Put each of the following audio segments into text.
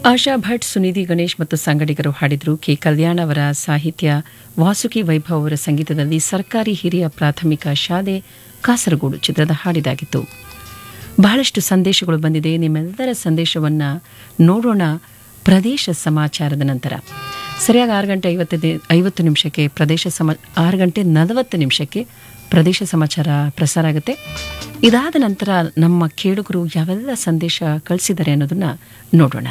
ಆಶಾ ಭಟ್ ಸುನಿಧಿ ಗಣೇಶ್ ಮತ್ತು ಸಂಗಡಿಗರು ಹಾಡಿದರು ಕೆ ಕಲ್ಯಾಣ್ ಅವರ ಸಾಹಿತ್ಯ ವಾಸುಕಿ ವೈಭವ್ ಅವರ ಸಂಗೀತದಲ್ಲಿ ಸರ್ಕಾರಿ ಹಿರಿಯ ಪ್ರಾಥಮಿಕ ಶಾಲೆ ಕಾಸರಗೋಡು ಚಿತ್ರದ ಹಾಡಿದಾಗಿತ್ತು ಬಹಳಷ್ಟು ಸಂದೇಶಗಳು ಬಂದಿದೆ ನಿಮ್ಮೆಲ್ಲರ ಸಂದೇಶವನ್ನು ನೋಡೋಣ ಪ್ರದೇಶ ಸಮಾಚಾರದ ನಂತರ ಸರಿಯಾಗಿ ಆರು ಗಂಟೆ ಐವತ್ತು ಐವತ್ತು ನಿಮಿಷಕ್ಕೆ ಪ್ರದೇಶ ಸಮ ಆರು ಗಂಟೆ ನಲವತ್ತು ನಿಮಿಷಕ್ಕೆ ಪ್ರದೇಶ ಸಮಾಚಾರ ಪ್ರಸಾರ ಆಗುತ್ತೆ ಇದಾದ ನಂತರ ನಮ್ಮ ಕೇಳುಗರು ಯಾವೆಲ್ಲ ಸಂದೇಶ ಕಳಿಸಿದ್ದಾರೆ ಅನ್ನೋದನ್ನ ನೋಡೋಣ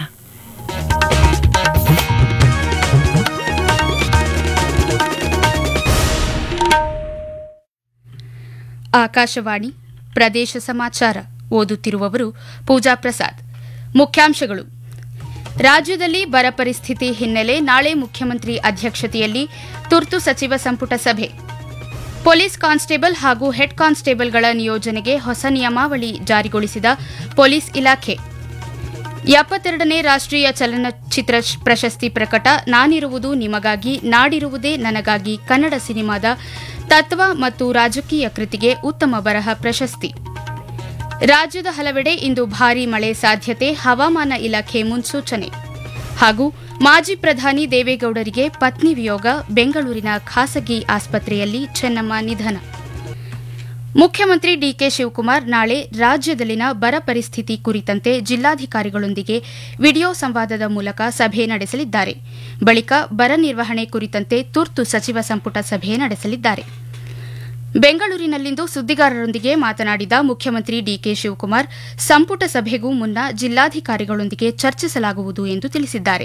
ಆಕಾಶವಾಣಿ ಪ್ರದೇಶ ಸಮಾಚಾರ ಓದುತ್ತಿರುವವರು ಪೂಜಾ ಪ್ರಸಾದ್ ಮುಖ್ಯಾಂಶಗಳು ರಾಜ್ಯದಲ್ಲಿ ಬರ ಪರಿಸ್ಥಿತಿ ಹಿನ್ನೆಲೆ ನಾಳೆ ಮುಖ್ಯಮಂತ್ರಿ ಅಧ್ಯಕ್ಷತೆಯಲ್ಲಿ ತುರ್ತು ಸಚಿವ ಸಂಪುಟ ಸಭೆ ಪೊಲೀಸ್ ಕಾನ್ಸ್ಟೇಬಲ್ ಹಾಗೂ ಹೆಡ್ ಕಾನ್ಸ್ಟೇಬಲ್ಗಳ ನಿಯೋಜನೆಗೆ ಹೊಸ ನಿಯಮಾವಳಿ ಜಾರಿಗೊಳಿಸಿದ ಪೊಲೀಸ್ ಇಲಾಖೆ ಎಪ್ಪತ್ತೆರಡನೇ ರಾಷ್ಟ್ರೀಯ ಚಲನಚಿತ್ರ ಪ್ರಶಸ್ತಿ ಪ್ರಕಟ ನಾನಿರುವುದು ನಿಮಗಾಗಿ ನಾಡಿರುವುದೇ ನನಗಾಗಿ ಕನ್ನಡ ಸಿನಿಮಾದ ತತ್ವ ಮತ್ತು ರಾಜಕೀಯ ಕೃತಿಗೆ ಉತ್ತಮ ಬರಹ ಪ್ರಶಸ್ತಿ ರಾಜ್ಯದ ಹಲವೆಡೆ ಇಂದು ಭಾರೀ ಮಳೆ ಸಾಧ್ಯತೆ ಹವಾಮಾನ ಇಲಾಖೆ ಮುನ್ಸೂಚನೆ ಹಾಗೂ ಮಾಜಿ ಪ್ರಧಾನಿ ದೇವೇಗೌಡರಿಗೆ ಪತ್ನಿ ವಿಯೋಗ ಬೆಂಗಳೂರಿನ ಖಾಸಗಿ ಆಸ್ಪತ್ರೆಯಲ್ಲಿ ಚೆನ್ನಮ್ಮ ನಿಧನ ಮುಖ್ಯಮಂತ್ರಿ ಡಿಕೆ ಶಿವಕುಮಾರ್ ನಾಳೆ ರಾಜ್ಯದಲ್ಲಿನ ಬರ ಪರಿಸ್ಥಿತಿ ಕುರಿತಂತೆ ಜಿಲ್ಲಾಧಿಕಾರಿಗಳೊಂದಿಗೆ ವಿಡಿಯೋ ಸಂವಾದದ ಮೂಲಕ ಸಭೆ ನಡೆಸಲಿದ್ದಾರೆ ಬಳಿಕ ಬರ ನಿರ್ವಹಣೆ ಕುರಿತಂತೆ ತುರ್ತು ಸಚಿವ ಸಂಪುಟ ಸಭೆ ನಡೆಸಲಿದ್ದಾರೆ ಬೆಂಗಳೂರಿನಲ್ಲಿಂದು ಸುದ್ದಿಗಾರರೊಂದಿಗೆ ಮಾತನಾಡಿದ ಮುಖ್ಯಮಂತ್ರಿ ಡಿಕೆ ಶಿವಕುಮಾರ್ ಸಂಪುಟ ಸಭೆಗೂ ಮುನ್ನ ಜಿಲ್ಲಾಧಿಕಾರಿಗಳೊಂದಿಗೆ ಚರ್ಚಿಸಲಾಗುವುದು ಎಂದು ತಿಳಿಸಿದ್ದಾರೆ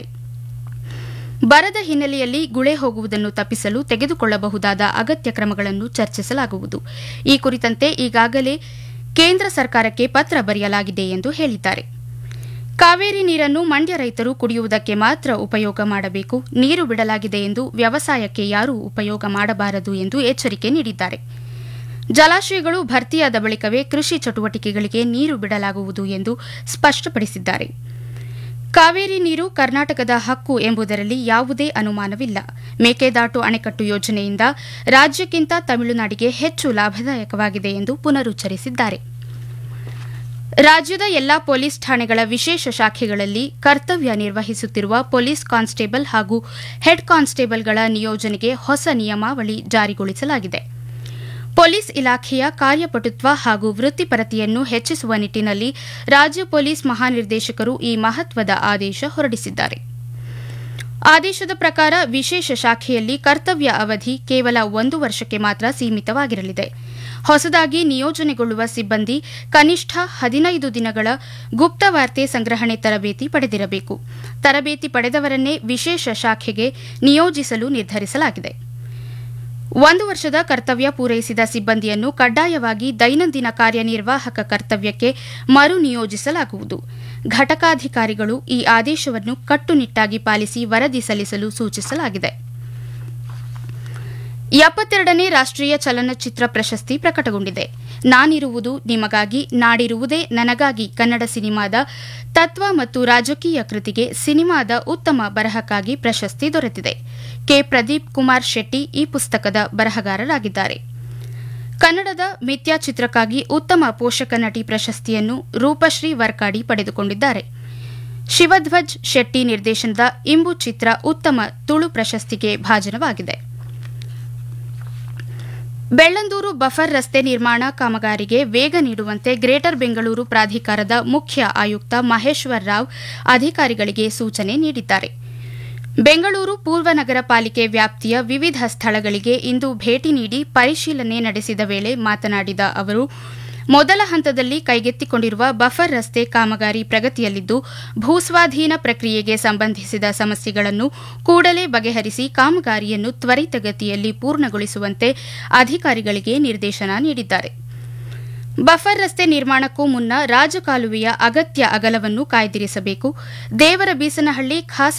ಬರದ ಹಿನ್ನೆಲೆಯಲ್ಲಿ ಗುಳೆ ಹೋಗುವುದನ್ನು ತಪ್ಪಿಸಲು ತೆಗೆದುಕೊಳ್ಳಬಹುದಾದ ಅಗತ್ಯ ಕ್ರಮಗಳನ್ನು ಚರ್ಚಿಸಲಾಗುವುದು ಈ ಕುರಿತಂತೆ ಈಗಾಗಲೇ ಕೇಂದ್ರ ಸರ್ಕಾರಕ್ಕೆ ಪತ್ರ ಬರೆಯಲಾಗಿದೆ ಎಂದು ಹೇಳಿದ್ದಾರೆ ಕಾವೇರಿ ನೀರನ್ನು ಮಂಡ್ಯ ರೈತರು ಕುಡಿಯುವುದಕ್ಕೆ ಮಾತ್ರ ಉಪಯೋಗ ಮಾಡಬೇಕು ನೀರು ಬಿಡಲಾಗಿದೆ ಎಂದು ವ್ಯವಸಾಯಕ್ಕೆ ಯಾರೂ ಉಪಯೋಗ ಮಾಡಬಾರದು ಎಂದು ಎಚ್ಚರಿಕೆ ನೀಡಿದ್ದಾರೆ ಜಲಾಶಯಗಳು ಭರ್ತಿಯಾದ ಬಳಿಕವೇ ಕೃಷಿ ಚಟುವಟಿಕೆಗಳಿಗೆ ನೀರು ಬಿಡಲಾಗುವುದು ಎಂದು ಸ್ಪಷ್ಟಪಡಿಸಿದ್ದಾರೆ ಕಾವೇರಿ ನೀರು ಕರ್ನಾಟಕದ ಹಕ್ಕು ಎಂಬುದರಲ್ಲಿ ಯಾವುದೇ ಅನುಮಾನವಿಲ್ಲ ಮೇಕೆದಾಟು ಅಣೆಕಟ್ಟು ಯೋಜನೆಯಿಂದ ರಾಜ್ಯಕ್ಕಿಂತ ತಮಿಳುನಾಡಿಗೆ ಹೆಚ್ಚು ಲಾಭದಾಯಕವಾಗಿದೆ ಎಂದು ಪುನರುಚ್ಚರಿಸಿದ್ದಾರೆ ರಾಜ್ಯದ ಎಲ್ಲಾ ಪೊಲೀಸ್ ಠಾಣೆಗಳ ವಿಶೇಷ ಶಾಖೆಗಳಲ್ಲಿ ಕರ್ತವ್ಯ ನಿರ್ವಹಿಸುತ್ತಿರುವ ಪೊಲೀಸ್ ಕಾನ್ಸ್ಟೇಬಲ್ ಹಾಗೂ ಹೆಡ್ ಕಾನ್ಸ್ಟೇಬಲ್ಗಳ ನಿಯೋಜನೆಗೆ ಹೊಸ ನಿಯಮಾವಳಿ ಜಾರಿಗೊಳಿಸಲಾಗಿದೆ ಪೊಲೀಸ್ ಇಲಾಖೆಯ ಕಾರ್ಯಪಟುತ್ವ ಹಾಗೂ ವೃತ್ತಿಪರತೆಯನ್ನು ಹೆಚ್ಚಿಸುವ ನಿಟ್ಟಿನಲ್ಲಿ ರಾಜ್ಯ ಪೊಲೀಸ್ ಮಹಾನಿರ್ದೇಶಕರು ಈ ಮಹತ್ವದ ಆದೇಶ ಹೊರಡಿಸಿದ್ದಾರೆ ಆದೇಶದ ಪ್ರಕಾರ ವಿಶೇಷ ಶಾಖೆಯಲ್ಲಿ ಕರ್ತವ್ಯ ಅವಧಿ ಕೇವಲ ಒಂದು ವರ್ಷಕ್ಕೆ ಮಾತ್ರ ಸೀಮಿತವಾಗಿರಲಿದೆ ಹೊಸದಾಗಿ ನಿಯೋಜನೆಗೊಳ್ಳುವ ಸಿಬ್ಬಂದಿ ಕನಿಷ್ಠ ಹದಿನೈದು ದಿನಗಳ ಗುಪ್ತವಾರ್ತೆ ಸಂಗ್ರಹಣೆ ತರಬೇತಿ ಪಡೆದಿರಬೇಕು ತರಬೇತಿ ಪಡೆದವರನ್ನೇ ವಿಶೇಷ ಶಾಖೆಗೆ ನಿಯೋಜಿಸಲು ನಿರ್ಧರಿಸಲಾಗಿದೆ ಒಂದು ವರ್ಷದ ಕರ್ತವ್ಯ ಪೂರೈಸಿದ ಸಿಬ್ಬಂದಿಯನ್ನು ಕಡ್ಡಾಯವಾಗಿ ದೈನಂದಿನ ಕಾರ್ಯನಿರ್ವಾಹಕ ಕರ್ತವ್ಯಕ್ಕೆ ಮರು ನಿಯೋಜಿಸಲಾಗುವುದು ಘಟಕಾಧಿಕಾರಿಗಳು ಈ ಆದೇಶವನ್ನು ಕಟ್ಟುನಿಟ್ಟಾಗಿ ಪಾಲಿಸಿ ವರದಿ ಸಲ್ಲಿಸಲು ಸೂಚಿಸಲಾಗಿದೆ ಎಪ್ಪತ್ತೆರಡನೇ ರಾಷ್ಟ್ರೀಯ ಚಲನಚಿತ್ರ ಪ್ರಶಸ್ತಿ ಪ್ರಕಟಗೊಂಡಿದೆ ನಾನಿರುವುದು ನಿಮಗಾಗಿ ನಾಡಿರುವುದೇ ನನಗಾಗಿ ಕನ್ನಡ ಸಿನಿಮಾದ ತತ್ವ ಮತ್ತು ರಾಜಕೀಯ ಕೃತಿಗೆ ಸಿನಿಮಾದ ಉತ್ತಮ ಬರಹಕ್ಕಾಗಿ ಪ್ರಶಸ್ತಿ ದೊರೆತಿದೆ ಕೆ ಪ್ರದೀಪ್ ಕುಮಾರ್ ಶೆಟ್ಟಿ ಈ ಪುಸ್ತಕದ ಬರಹಗಾರರಾಗಿದ್ದಾರೆ ಕನ್ನಡದ ಮಿಥ್ಯಾ ಚಿತ್ರಕ್ಕಾಗಿ ಉತ್ತಮ ಪೋಷಕ ನಟಿ ಪ್ರಶಸ್ತಿಯನ್ನು ರೂಪಶ್ರೀ ವರ್ಕಾಡಿ ಪಡೆದುಕೊಂಡಿದ್ದಾರೆ ಶಿವಧ್ವಜ್ ಶೆಟ್ಟಿ ನಿರ್ದೇಶನದ ಇಂಬು ಚಿತ್ರ ಉತ್ತಮ ತುಳು ಪ್ರಶಸ್ತಿಗೆ ಭಾಜನವಾಗಿದೆ ಬೆಳ್ಳಂದೂರು ಬಫರ್ ರಸ್ತೆ ನಿರ್ಮಾಣ ಕಾಮಗಾರಿಗೆ ವೇಗ ನೀಡುವಂತೆ ಗ್ರೇಟರ್ ಬೆಂಗಳೂರು ಪ್ರಾಧಿಕಾರದ ಮುಖ್ಯ ಆಯುಕ್ತ ಮಹೇಶ್ವರ್ ರಾವ್ ಅಧಿಕಾರಿಗಳಿಗೆ ಸೂಚನೆ ನೀಡಿದ್ದಾರೆ ಬೆಂಗಳೂರು ಪೂರ್ವ ನಗರ ಪಾಲಿಕೆ ವ್ಯಾಪ್ತಿಯ ವಿವಿಧ ಸ್ಥಳಗಳಿಗೆ ಇಂದು ಭೇಟಿ ನೀಡಿ ಪರಿಶೀಲನೆ ನಡೆಸಿದ ವೇಳೆ ಮಾತನಾಡಿದ ಅವರು ಮೊದಲ ಹಂತದಲ್ಲಿ ಕೈಗೆತ್ತಿಕೊಂಡಿರುವ ಬಫರ್ ರಸ್ತೆ ಕಾಮಗಾರಿ ಪ್ರಗತಿಯಲ್ಲಿದ್ದು ಭೂಸ್ವಾಧೀನ ಪ್ರಕ್ರಿಯೆಗೆ ಸಂಬಂಧಿಸಿದ ಸಮಸ್ಯೆಗಳನ್ನು ಕೂಡಲೇ ಬಗೆಹರಿಸಿ ಕಾಮಗಾರಿಯನ್ನು ತ್ವರಿತಗತಿಯಲ್ಲಿ ಪೂರ್ಣಗೊಳಿಸುವಂತೆ ಅಧಿಕಾರಿಗಳಿಗೆ ನಿರ್ದೇಶನ ನೀಡಿದ್ದಾರೆ ಬಫರ್ ರಸ್ತೆ ನಿರ್ಮಾಣಕ್ಕೂ ಮುನ್ನ ರಾಜಕಾಲುವೆಯ ಅಗತ್ಯ ಅಗಲವನ್ನು ಕಾಯ್ದಿರಿಸಬೇಕು ದೇವರ ಬೀಸನಹಳ್ಳಿ ಖಾಸಗಿ